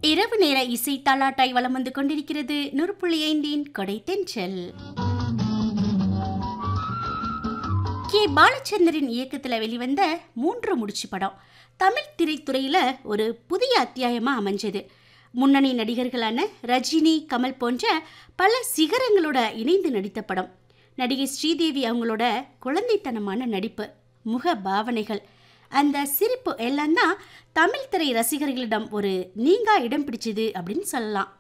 இரவு நேர இசை தாலாட்டாய் வலம் வந்து கொண்டிருக்கிறது நூறு புள்ளி ஐந்தின் கொடை தென்றல் கே பாலச்சந்தரின் இயக்கத்தில் வெளிவந்த மூன்று முடிச்சு படம் தமிழ் திரைத்துறையில் ஒரு புதிய அத்தியாயமாக அமைஞ்சது முன்னணி நடிகர்களான ரஜினி கமல் போன்ற பல சிகரங்களோட இணைந்து நடித்த படம் நடிகை ஸ்ரீதேவி அவங்களோட குழந்தைத்தனமான நடிப்பு முக பாவனைகள் அந்த சிரிப்பு எல்லாம் தான் தமிழ் திரை ரசிகர்களிடம் ஒரு நீங்கா இடம் பிடிச்சது அப்படின்னு சொல்லலாம்